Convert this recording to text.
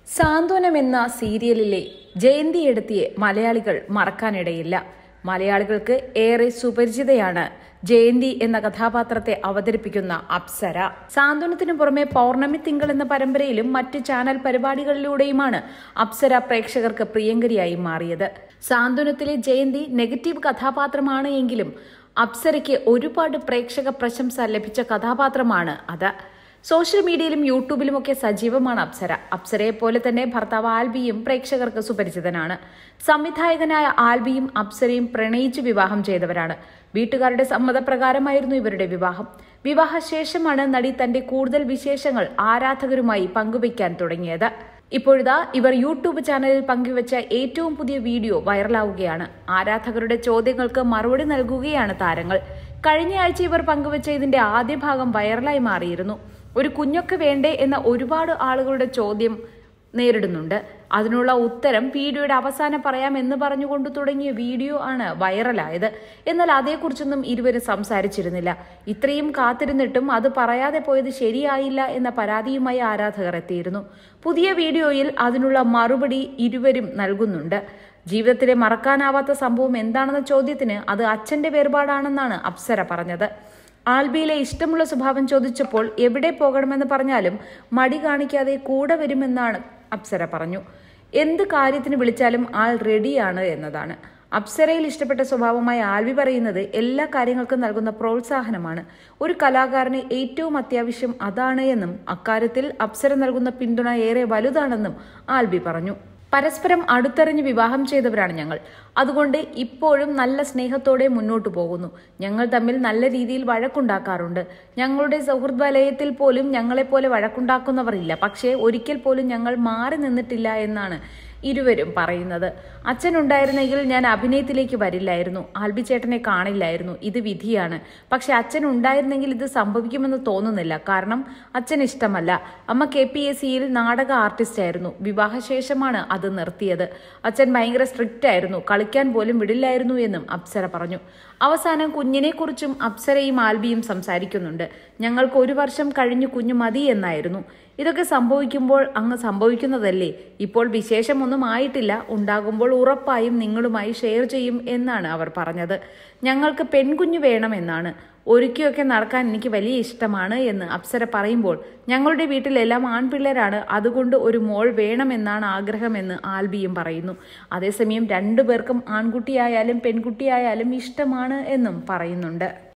സാന്ത്വനം എന്ന സീരിയലിലെ ജയന്തി എടുത്തിയെ മലയാളികൾ മറക്കാനിടയില്ല മലയാളികൾക്ക് ഏറെ സുപരിചിതയാണ് ജയന്തി എന്ന കഥാപാത്രത്തെ അവതരിപ്പിക്കുന്ന അപ്സര സാന്ത്വനത്തിനു പുറമെ പൗർണമി തിങ്കൾ എന്ന പരമ്പരയിലും മറ്റ് ചാനൽ പരിപാടികളിലൂടെയുമാണ് അപ്സര പ്രേക്ഷകർക്ക് പ്രിയങ്കരിയായി മാറിയത് സാന്ത്വനത്തിലെ ജയന്തി നെഗറ്റീവ് കഥാപാത്രമാണ് എങ്കിലും അപ്സരയ്ക്ക് ഒരുപാട് പ്രേക്ഷക പ്രശംസ ലഭിച്ച കഥാപാത്രമാണ് അത് സോഷ്യൽ മീഡിയയിലും യൂട്യൂബിലുമൊക്കെ സജീവമാണ് അപ്സര അപ്സരയെ പോലെ തന്നെ ഭർത്താവ് ആൽബിയും പ്രേക്ഷകർക്ക് സുപരിചിതനാണ് സംവിധായകനായ ആൽബിയും അപ്സരയും പ്രണയിച്ച് വിവാഹം ചെയ്തവരാണ് വീട്ടുകാരുടെ സമ്മതപ്രകാരമായിരുന്നു ഇവരുടെ വിവാഹം വിവാഹശേഷമാണ് നടി തന്റെ കൂടുതൽ വിശേഷങ്ങൾ ആരാധകരുമായി പങ്കുവയ്ക്കാൻ തുടങ്ങിയത് ഇപ്പോഴിതാ ഇവർ യൂട്യൂബ് ചാനലിൽ പങ്കുവച്ച ഏറ്റവും പുതിയ വീഡിയോ വൈറലാവുകയാണ് ആരാധകരുടെ ചോദ്യങ്ങൾക്ക് മറുപടി നൽകുകയാണ് താരങ്ങൾ കഴിഞ്ഞ ആഴ്ച ഇവർ പങ്കുവച്ച ഇതിന്റെ ആദ്യ ഭാഗം വൈറലായി മാറിയിരുന്നു ഒരു കുഞ്ഞൊക്കെ വേണ്ടേ എന്ന ഒരുപാട് ആളുകളുടെ ചോദ്യം നേരിടുന്നുണ്ട് അതിനുള്ള ഉത്തരം വീഡിയോയുടെ അവസാനം പറയാം എന്ന് പറഞ്ഞുകൊണ്ട് തുടങ്ങിയ വീഡിയോ ആണ് വൈറലായത് എന്നാൽ അതേക്കുറിച്ചൊന്നും ഇരുവരും സംസാരിച്ചിരുന്നില്ല ഇത്രയും കാത്തിരുന്നിട്ടും അത് പറയാതെ പോയത് ശരിയായില്ല എന്ന പരാതിയുമായി ആരാധകർ എത്തിയിരുന്നു പുതിയ വീഡിയോയിൽ അതിനുള്ള മറുപടി ഇരുവരും നൽകുന്നുണ്ട് ജീവിതത്തിലെ മറക്കാനാവാത്ത സംഭവം എന്താണെന്ന ചോദ്യത്തിന് അത് അച്ഛന്റെ വേർപാടാണെന്നാണ് അപ്സര പറഞ്ഞത് ആൽബിയിലെ ഇഷ്ടമുള്ള സ്വഭാവം ചോദിച്ചപ്പോൾ എവിടെ പോകണമെന്ന് പറഞ്ഞാലും മടി കാണിക്കാതെ കൂടെ വരുമെന്നാണ് അപ്സര പറഞ്ഞു എന്ത് കാര്യത്തിന് വിളിച്ചാലും ആൾ റെഡിയാണ് എന്നതാണ് അപ്സരയിൽ ഇഷ്ടപ്പെട്ട സ്വഭാവമായി ആൽബി പറയുന്നത് എല്ലാ കാര്യങ്ങൾക്കും നൽകുന്ന പ്രോത്സാഹനമാണ് ഒരു കലാകാരന് ഏറ്റവും അത്യാവശ്യം അതാണ് എന്നും അക്കാര്യത്തിൽ അപ്സര നൽകുന്ന പിന്തുണ ഏറെ വലുതാണെന്നും ആൽബി പറഞ്ഞു പരസ്പരം അടുത്തറിഞ്ഞ് വിവാഹം ചെയ്തവരാണ് ഞങ്ങൾ അതുകൊണ്ട് ഇപ്പോഴും നല്ല സ്നേഹത്തോടെ മുന്നോട്ടു പോകുന്നു ഞങ്ങൾ തമ്മിൽ നല്ല രീതിയിൽ വഴക്കുണ്ടാക്കാറുണ്ട് ഞങ്ങളുടെ സൗഹൃദ വലയത്തിൽ പോലും ഞങ്ങളെപ്പോലെ വഴക്കുണ്ടാക്കുന്നവരില്ല പക്ഷേ ഒരിക്കൽ പോലും ഞങ്ങൾ മാറി നിന്നിട്ടില്ല എന്നാണ് ഇരുവരും പറയുന്നത് അച്ഛൻ ഉണ്ടായിരുന്നെങ്കിൽ ഞാൻ അഭിനയത്തിലേക്ക് വരില്ലായിരുന്നു ആൽബി ചേട്ടനെ കാണില്ലായിരുന്നു ഇത് വിധിയാണ് പക്ഷെ അച്ഛൻ ഉണ്ടായിരുന്നെങ്കിൽ ഇത് സംഭവിക്കുമെന്ന് തോന്നുന്നില്ല കാരണം അച്ഛൻ ഇഷ്ടമല്ല അമ്മ കെ പി എസ് സിയിൽ നാടക ആർട്ടിസ്റ്റ് ആയിരുന്നു വിവാഹശേഷമാണ് അത് നിർത്തിയത് അച്ഛൻ ഭയങ്കര സ്ട്രിക്റ്റ് ആയിരുന്നു കളിക്കാൻ പോലും വിടില്ലായിരുന്നു എന്നും അപ്സര പറഞ്ഞു അവസാനം കുഞ്ഞിനെക്കുറിച്ചും അപ്സരയും ആൽബിയും സംസാരിക്കുന്നുണ്ട് ഞങ്ങൾക്ക് ഒരു വർഷം കഴിഞ്ഞു കുഞ്ഞു മതി എന്നായിരുന്നു ഇതൊക്കെ സംഭവിക്കുമ്പോൾ അങ്ങ് സംഭവിക്കുന്നതല്ലേ ഇപ്പോൾ വിശേഷമൊന്നും ആയിട്ടില്ല ഉണ്ടാകുമ്പോൾ ഉറപ്പായും നിങ്ങളുമായി ഷെയർ ചെയ്യും എന്നാണ് അവർ പറഞ്ഞത് ഞങ്ങൾക്ക് പെൺകുഞ്ഞു വേണമെന്നാണ് ഒരുക്കിയൊക്കെ നടക്കാൻ എനിക്ക് വലിയ ഇഷ്ടമാണ് എന്ന് അപ്സര പറയുമ്പോൾ ഞങ്ങളുടെ വീട്ടിലെല്ലാം ആൺപിള്ളേരാണ് അതുകൊണ്ട് ഒരു മോൾ വേണമെന്നാണ് ആഗ്രഹമെന്ന് ആൽബിയും പറയുന്നു അതേസമയം രണ്ടുപേർക്കും ആൺകുട്ടിയായാലും പെൺകുട്ടിയായാലും ഇഷ്ടമാണ് എന്നും പറയുന്നുണ്ട്